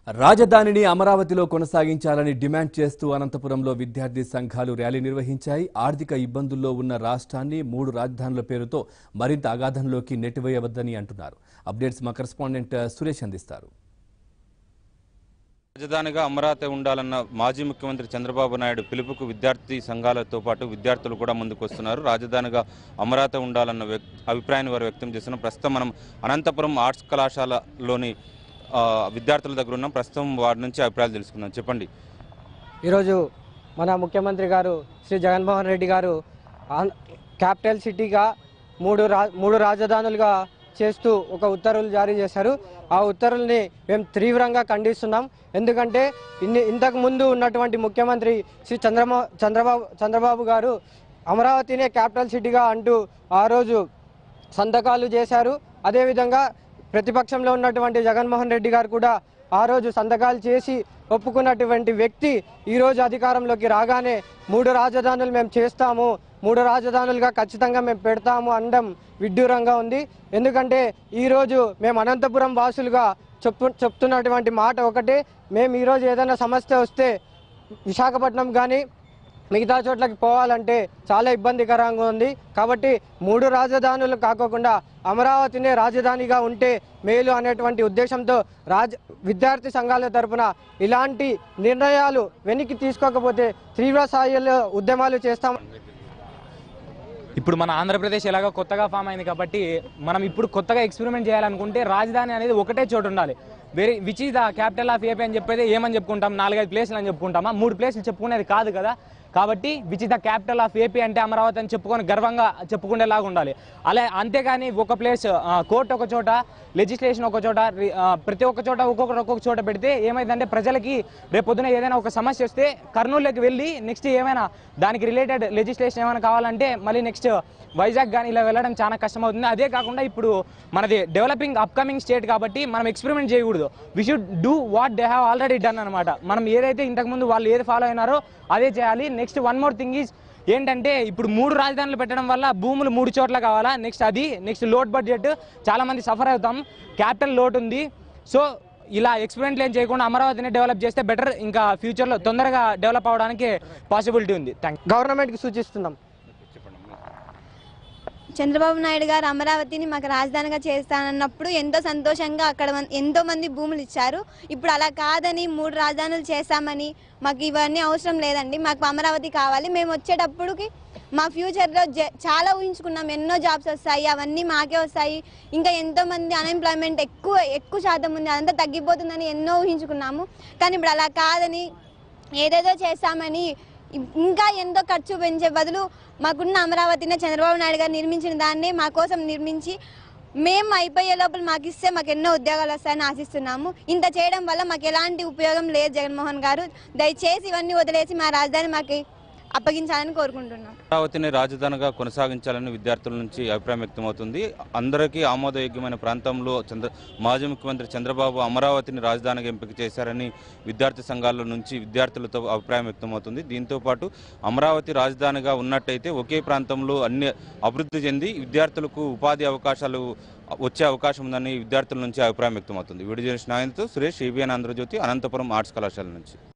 రాజధానిని అమరావతిలో కొనసాగించాలని డిమాండ్ చేస్తూ అనంతపురంలో విద్యార్థి సంఘాలు ర్యాలీ నిర్వహించాయి ఆర్థిక ఇబ్బందుల్లో ఉన్న రాష్ట్రాన్ని మూడు రాజధానుల పేరుతో మరింత అగాధంలోకి నెట్టివేయవద్దని అంటున్నారు అప్డేట్స్ మా కరెస్పాండెంట్ సురేష్ అందిస్తారు రాజధానిగా అమరావతి ఉండాలన్న మాజీ ముఖ్యమంత్రి చంద్రబాబు నాయుడు పిలుపుకు విద్యార్థి సంఘాలతో పాటు విద్యార్థులు కూడా ముందుకు వస్తున్నారు రాజధానిగా అమరావతి ఉండాలన్న వ్యక్- అభిప్రాయాన్ని వారు వ్యక్తం చేస్తున్నారు ప్రస్తుతం మనం అనంతపురం ఆర్ట్స్ కళాశాలలోని ఆ, విద్యార్థుల దగ్గర ఉన్నాం ప్రస్తుతం వారి నుంచి అభిప్రాయాలు తెలుసుకుందాం చెప్పండి ఈరోజు మన ముఖ్యమంత్రి గారు శ్రీ జగన్మోహన్ రెడ్డి గారు ఆంధ్ర- క్యాపిటల్ సిటీగా మూడు రా మూడు రాజధానులుగా చేస్తూ ఒక ఉత్తర్వులు జారీ చేశారు ఆ ఉత్తర్వుల్ని మేము తీవ్రంగా ఖండిస్తున్నాం ఎందుకంటే ఇన్ని ఇంతకు ముందు ఉన్నటువంటి ముఖ్యమంత్రి శ్రీ చంద్రమో చంద్రబాబు చంద్రబాబు గారు అమరావతినే క్యాపిటల్ సిటీగా అంటూ ఆ రోజు సంతకాలు చేశారు అదేవిధంగా ప్రతిపక్షంలో ఉన్నటువంటి జగన్మోహన్ రెడ్డి గారు కూడా ఆ రోజు సంతకాలు చేసి ఒప్పుకున్నటువంటి వ్యక్తి ఈరోజు అధికారంలోకి రాగానే మూడు రాజధానులు మేము చేస్తాము మూడు రాజధానులుగా ఖచ్చితంగా మేము పెడతాము అనడం విడ్డూరంగా ఉంది ఎందుకంటే ఈరోజు మేము అనంతపురం వాసులుగా చెప్పు చెప్తున్నటువంటి మాట ఒకటే మేము ఈరోజు ఏదైనా సమస్య వస్తే విశాఖపట్నం కానీ మిగతా చోట్లకి పోవాలంటే చాలా ఇబ్బందికరంగా ఉంది కాబట్టి మూడు రాజధానులు కాకోకుండా అమరావతినే రాజధానిగా ఉంటే మేలు అనేటువంటి ఉద్దేశంతో రాజ విద్యార్థి సంఘాల తరపున ఇలాంటి నిర్ణయాలు వెనక్కి తీసుకోకపోతే తీవ్ర స్థాయిలో ఉద్యమాలు చేస్తాం ఇప్పుడు మన ఆంధ్రప్రదేశ్ ఎలాగో కొత్తగా ఫామ్ అయింది కాబట్టి మనం ఇప్పుడు కొత్తగా ఎక్స్పెరిమెంట్ చేయాలనుకుంటే రాజధాని అనేది ఒకటే చోటు ఉండాలి వేరే which is the capital of AP అని చెప్పేది ఏమని చెప్పుకుంటాం నాలుగైదు ప్లేసులు అని చెప్పుకుంటామా మూడు ప్లేసులు చెప్పుకునేది కాదు కదా కాబట్టి which is the capital of AP అంటే అమరావతి అని చెప్పుకొని గర్వంగా చెప్పుకునేలాగా ఉండాలి అలా అంతేగాని ఒక ప్లేస్ కోర్టు ఒక చోట లెజిస్లేషన్ ఒక చోట రి- ఆ, ప్రతి ఒక్క చోట ఒక్కొక్కరు ఒక్కొక్క చోట పెడితే ఏమైందంటే ప్రజలకి రేపు పొద్దున ఏదైనా ఒక సమస్య వస్తే కర్నూలులోకి వెళ్ళి నెక్స్ట్ ఏమైనా దానికి రిలేటెడ్ లెజిస్లేషన్ ఏమైనా కావాలంటే మళ్ళీ నెక్స్ట్ వైజాగ్ కానీ ఇలా వెళ్ళడం చాలా కష్టమవుతుంది అదే కాకుండా ఇప్పుడు మనది డెవలపింగ్ అప్కమింగ్ స్టేట్ కాబట్టి మనం ఎక్స్పెరిమెంట్ చేయకూడదు we should do what they have already done అనమాట మనం ఏదైతే ఇంతకుముందు వాళ్ళు ఏది ఫాలో అయినారో అదే చేయాలి next one more thing is ఏంటంటే ఇప్పుడు మూడు రాజధానులు పెట్టడం వల్ల భూములు మూడు చోట్ల కావాలా నెక్స్ట్ అది నెక్స్ట్ లోడ్ బడ్జెట్ చాలా మంది సఫర్ అవుతాం క్యాపిటల్ లోడ్ ఉంది సో ఇలా ఎక్స్పెరిమెంట్లు ఏం చేయకుండా అమరావతిని డెవలప్ చేస్తే బెటర్ ఇంకా ఫ్యూచర్లో తొందరగా డెవలప్ అవడానికి పాసిబిలిటీ ఉంది థ్యాంక్ గవర్నమెంట్కి సూచిస్తున్నాం చంద్రబాబు నాయుడు గారు అమరావతిని మాకు రాజధానిగా చేస్తానన్నప్పుడు ఎంతో సంతోషంగా అక్కడ మన్- ఎంతో మంది భూములు ఇచ్చారు ఇప్పుడు అలా కాదని మూడు రాజధానులు చేస్తామని మాకు ఇవన్నీ అవసరం లేదండి మాకు అమరావతి కావాలి మేము వచ్చేటప్పటికి మా ఫ్యూచర్లో జ చాలా ఊహించుకున్నాం ఎన్నో జాబ్స్ వస్తాయి అవన్నీ మాకే వస్తాయి ఇంకా ఎంతో మంది అన్ఎంప్లాయ్మెంట్ ఎక్కువ ఎక్కువ శాతం ఉంది అదంతా తగ్గిపోతుందని ఎన్నో ఊహించుకున్నాము కానీ ఇప్పుడు అలా కాదని ఏదేదో చేస్తామని ఇంకా ఎంతో ఖర్చు పెంచే బదులు మాకున్న అమరావతిని చంద్రబాబు నాయుడు గారు నిర్మించిన దాన్ని మా కోసం నిర్మించి మేము అయిపోయే లోపల మాకు ఇస్తే మాకు ఎన్నో ఉద్యోగాలు వస్తాయని ఆశిస్తున్నాము ఇంత చేయడం వల్ల మాకు ఎలాంటి ఉపయోగం లేదు జగన్మోహన్ గారు దయచేసి ఇవన్నీ వదిలేసి మా రాజధాని మాకు అప్పగించాలని కోరుకుంటున్నాం అమరావతిని రాజధానిగా కొనసాగించాలని విద్యార్థుల నుంచి అభిప్రాయం వ్యక్తమవుతుంది అందరికీ ఆమోదయోగ్యమైన ప్రాంతంలో చంద్ర మాజీ ముఖ్యమంత్రి చంద్రబాబు అమరావతిని రాజధానిగా ఎంపిక చేశారని విద్యార్థి సంఘాల నుంచి విద్యార్థులతో అభిప్రాయం వ్యక్తమవుతుంది దీంతో పాటు అమరావతి రాజధానిగా ఉన్నట్టయితే ఒకే ప్రాంతంలో అన్ని అభివృద్ధి చెంది విద్యార్థులకు ఉపాధి అవకాశాలు వచ్చే అవకాశం ఉందని విద్యార్థుల నుంచి అభిప్రాయం వ్యక్తమవుతుంది వీడియో జర్నలిస్ట్ నాయనతో సురేష్ ఏబిఎన్ ఆంధ్రజ్యోతి అనంతపురం ఆర్ట్స్ కళాశాల నుంచి